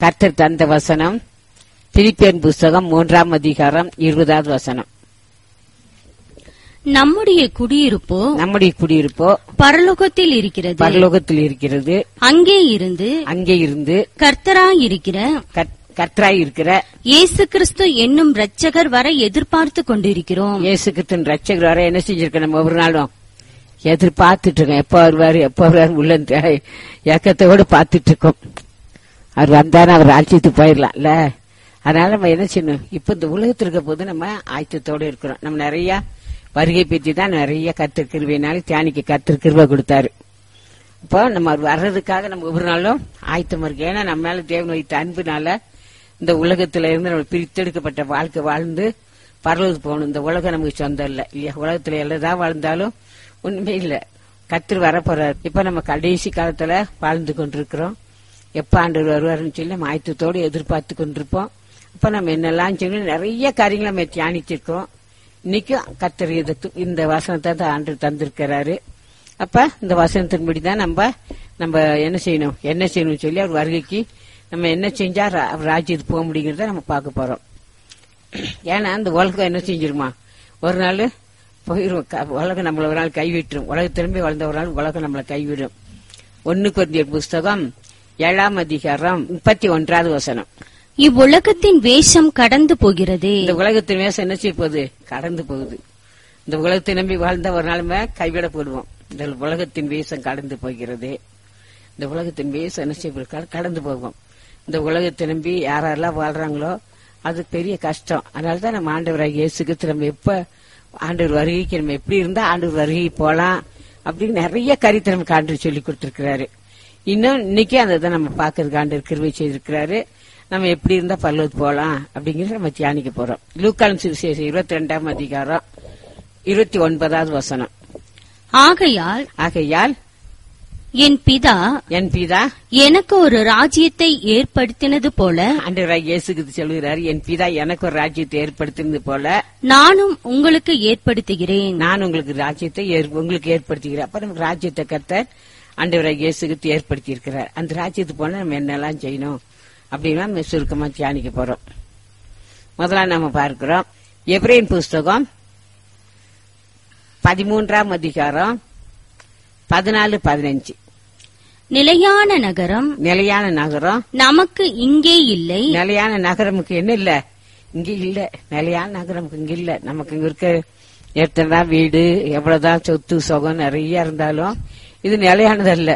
கர்த்தர் தந்த வசனம் பிலிப்பியன் புஸ்தகம் மூன்றாம் அதிகாரம் இருபதாவது வசனம் நம்முடைய குடியிருப்போ நம்முடைய குடியிருப்போ பரலோகத்தில் இருக்கிறது பரலோகத்தில் இருக்கிறது அங்கே இருந்து அங்கே இருந்து கர்த்தராயிருக்கிற கர்த்தராய் இருக்கிற இயேசு கிறிஸ்து என்னும் இரட்சகர் வர எதிர்பார்த்து கொண்டிருக்கிறோம் இயேசு கிறிஸ்துவின் ரட்சகர் வர என்ன செஞ்சிருக்கோம் நம்ம ஒவ்வொரு நாளும் எதிர்பார்த்துட்டு இருக்கோம் எப்ப வருவாரு எப்ப வருவாரு உள்ள ஏக்கத்தோடு பார்த்துட்டு இருக்கோம் அவர் வந்தாரு அவர் ராஜ்யத்துக்கு போயிடலாம்ல அதனால நம்ம என்ன செய்யணும் இப்ப இந்த உலகத்தில் இருக்க போது நம்ம ஆயத்தத்தோடு இருக்கிறோம் நம்ம நிறைய வருகை பற்றி தான் நிறைய கத்திருக்கிருவினால தியானிக்க கத்திருக்கிருவ கொடுத்தாரு இப்போ நம்ம அவர் வர்றதுக்காக நம்ம ஒவ்வொரு நாளும் ஆயத்தம் இருக்கு ஏன்னா நம்ம மேல தேவன் வைத்த அன்புனால இந்த உலகத்துல இருந்து நம்ம பிரித்தெடுக்கப்பட்ட வாழ்க்கை வாழ்ந்து பரலோகத்துக்கு போகணும் இந்த உலகம் நமக்கு சொந்தம் இல்ல இல்லையா உலகத்துல எல்லாம் வாழ்ந்தாலும் உண்மை இல்ல கத்திர வரப்போறாரு இப்ப நம்ம கடைசி காலத்துல வாழ்ந்து கொண்டிருக்கிறோம் எப்ப ஆண்டு வருவாருன்னு சொல்லி நம்ம ஆயத்தத்தோடு எதிர்பார்த்து கொண்டிருப்போம் அப்ப நம்ம என்னெல்லாம் சொல்லி நிறைய காரியங்களை நம்ம தியானிச்சிருக்கோம் இன்னைக்கும் கத்தர் இத- இந்த வசனத்தை தான் ஆண்டு தந்திருக்கிறாரு அப்ப இந்த வசனத்தின்படி தான் நம்ம நம்ம என்ன செய்யணும் என்ன செய்யணும்னு சொல்லி அவர் வருகைக்கு நம்ம என்ன செஞ்சா ரா- அவர் ராஜ்யத்துக்கு போக முடியுங்கிறத நம்ம பார்க்க போறோம் ஏன்னா அந்த உலகம் என்ன செஞ்சிருமா ஒரு நாள் போயிரும் க- உலகம் நம்மள ஒரு நாள் கைவிட்டுரும் உலக திரும்பி வளர்ந்த ஒரு நாள் உலகம் நம்மளை கைவிடும் ஒன்னு குருந்தியர் புஸ்தகம் ஏழாம் அதிகாரம் முப்பத்தி ஒன்றாவது வசனம் இவ்வுலகத்தின் வேஷம் கடந்து போகிறது இந்த உலகத்தின் மேசம் என்ன செய்ய போகுது கடந்து போகுது இந்த உலகத்தை நம்பி வாழ்ந்த ஒரு நாளுமே கைவிட போடுவோம் இந்த உலகத்தின் வேஷம் கடந்து போகிறது இந்த உலகத்தின் வேஷம் என்ன செய்ய போகுது? கட- கடந்து போகும் இந்த உலகத்தை நம்பி யாரெல்லாம் வாழ்றாங்களோ அது பெரிய கஷ்டம் அதனால தான் நம்ம ஆண்டவராக இயேசுக்கு நம்ம எப்ப ஆண்டவர் வருகைக்கு நம்ம எப்படி இருந்தா ஆண்டவர் வருகை போலாம் அப்படின்னு நிறைய கருத்தை நமக்கு ஆண்டவர் சொல்லி கொடுத்திருக்கிறாரு இன்னும் இன்னைக்கு அதை தான் நம்ம பார்க்கறதுக்கு ஆண்டவர் கிருவை செய்திருக்கிறாரு நம்ம எப்படி இருந்தா பல்லூர் போலாம் அப்படிங்கறத நம்ம தியானிக்க போறோம் லூக்காலம் சுவிசேஷம் இருபத்தி ரெண்டாம் அதிகாரம் இருபத்தி ஒன்பதாவது வசனம் ஆகையால் ஆகையால் என் பிதா என் பிதா எனக்கு ஒரு ராஜ்யத்தை ஏற்படுத்தினது போல ஆண்டவராக இயேசுக்கு சொல்லுகிறார் என் பிதா எனக்கு ஒரு ராஜ்யத்தை ஏற்படுத்தினது போல நானும் உங்களுக்கு ஏற்படுத்துகிறேன் நான் உங்களுக்கு ராஜ்யத்தை ஏற்- உங்களுக்கு ஏற்படுத்துகிறேன் அப்ப நமக்கு ராஜ்யத்தை கர்த்தர் ஆண்டவராக இயேசுக்கு ஏற்படுத்தி இருக்கிறார் அந்த ராஜ்யத்துக்கு போனா நம்ம என்னெல்லாம் செய்யணும் அப்படின்னா நம்ம சுருக்கமா தியானிக்க போறோம் முதல்ல நம்ம பார்க்கிறோம் எப்ரேன் புஸ்தகம் பதிமூன்றாம் அதிகாரம் பதினாலு பதினஞ்சு நிலையான நகரம் நிலையான நகரம் நமக்கு இங்கே இல்லை நிலையான நகரமுக்கு என்ன இல்ல இங்க இல்ல நிலையான நகரமுக்கு இங்க இல்ல நமக்கு இங்க இருக்க எத்தனைதான் வீடு எவ்வளவுதான் சொத்து சுகம் நிறைய இருந்தாலும் இது நிலையானதல்ல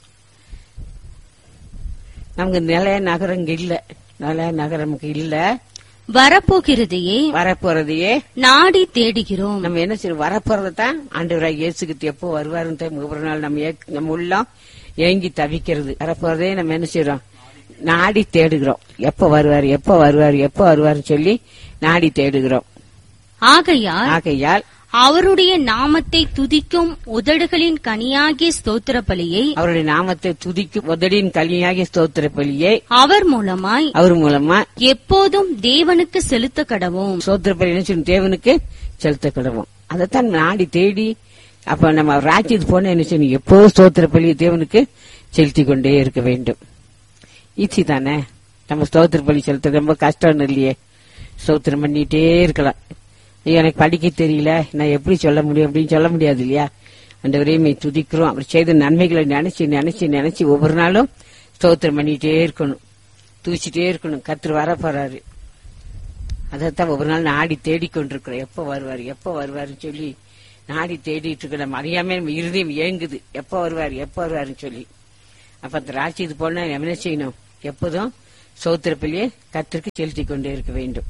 நமக்கு நிலைய நகரம் இங்க இல்ல நிலைய நகரம் நமக்கு இல்ல வரப்போகிறதையே வரப்போறதையே நாடி தேடுகிறோம் நம்ம என்ன செய்யணும் வரப்போறதை தான் ஆண்டவராக இயேசுக்கு எப்போ வருவாருன்னு தான் ஒவ்வொரு நாள் நம்ம ஏக்- நம்ம உள்ளம் ஏங்கி தவிக்கிறது வரப்போறதே நம்ம என்ன செய்யறோம் நாடி தேடுகிறோம் எப்ப வருவாரு எப்ப வருவாரு எப்ப வருவாருன்னு சொல்லி நாடி தேடுகிறோம் ஆகையால் ஆகையால் அவருடைய நாமத்தை துதிக்கும் உதடுகளின் கனியாகிய ஸ்தோத்திர பலியை அவருடைய நாமத்தை துதிக்கும் உதடியின் கலியாகிய ஸ்தோத்திர பலியை அவர் மூலமாய் அவர் மூலமா எப்போதும் தேவனுக்கு செலுத்த கடவும் ஸ்தோத்திர பலி என்ன செய்யணும்? தேவனுக்கு செலுத்த கிடவோம் அதைத்தான் நாடி தேடி அப்ப நம்ம ராஜ்யத்துக்கு போன என்ன செய்யணும் எப்போதும் ஸ்தோத்திர பலியை தேவனுக்கு செலுத்தி கொண்டே இருக்க வேண்டும் ஈச்சி தானே நம்ம ஸ்தோத்திர பலி செலுத்த ரொம்ப கஷ்டம் இல்லையே ஸ்தோத்திரம் பண்ணிட்டே இருக்கலாம் ஐயோ, எனக்கு படிக்க தெரியல நான் எப்படி சொல்ல முடியும் அப்படின்னு சொல்ல முடியாது இல்லையா அந்த வரையுமே துதிக்கிறோம் அவர் செய்த நன்மைகளை நினைச்சு நினைச்சு நினைச்சு ஒவ்வொரு நாளும் ஸ்தோத்திரம் பண்ணிட்டே இருக்கணும் தூச்சிட்டே இருக்கணும் கத்திர வர போறாரு அதைத்தான் ஒவ்வொரு நாள் நாடி தேடிக்கொண்டிருக்கிறோம் எப்ப வருவார் எப்ப வருவாருன்னு சொல்லி நாடி தேடிட்டு இருக்க நம்ம அறியாம நம்ம இருதயம் ஏங்குது எப்ப வருவார் எப்ப வருவாருன்னு சொல்லி அப்ப அந்த ராட்சியத்து போனா நம்ம என்ன செய்யணும் எப்போதும் சோத்திரப்பிலேயே கத்திற்கு செலுத்திக் கொண்டே இருக்க வேண்டும்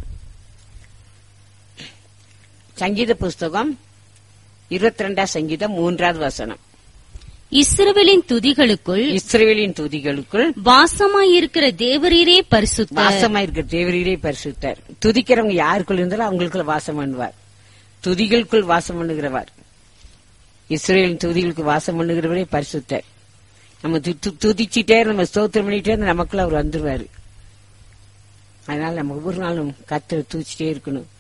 சங்கீத புஸ்தகம் இருபத்தி ரெண்டாம் சங்கீதம் மூன்றாவது வசனம் இஸ்ரவேலின் துதிகளுக்குள் இஸ்ரேலின் துதிகளுக்குள் வாசமாயிருக்கிற தேவரீரே பரிசுத்த வாசமா இருக்கிற தேவரீரே பரிசுத்தார் துதிக்கிறவங்க யாருக்குள்ள இருந்தாலும் அவங்களுக்குள்ள வாசம் பண்ணுவார் துதிகளுக்குள் வாசம் பண்ணுகிறவர் இஸ்ரேலின் துதிகளுக்கு வாசம் பண்ணுகிறவரே பரிசுத்தார் நம்ம து- து- துதிச்சிட்டே நம்ம ஸ்தோத்திரம் பண்ணிட்டே இருந்தா நமக்குள்ள அவர் வந்துருவாரு அதனால நம்ம ஒவ்வொரு நாளும் கத்தரை தூச்சிட்டே இருக்கணும்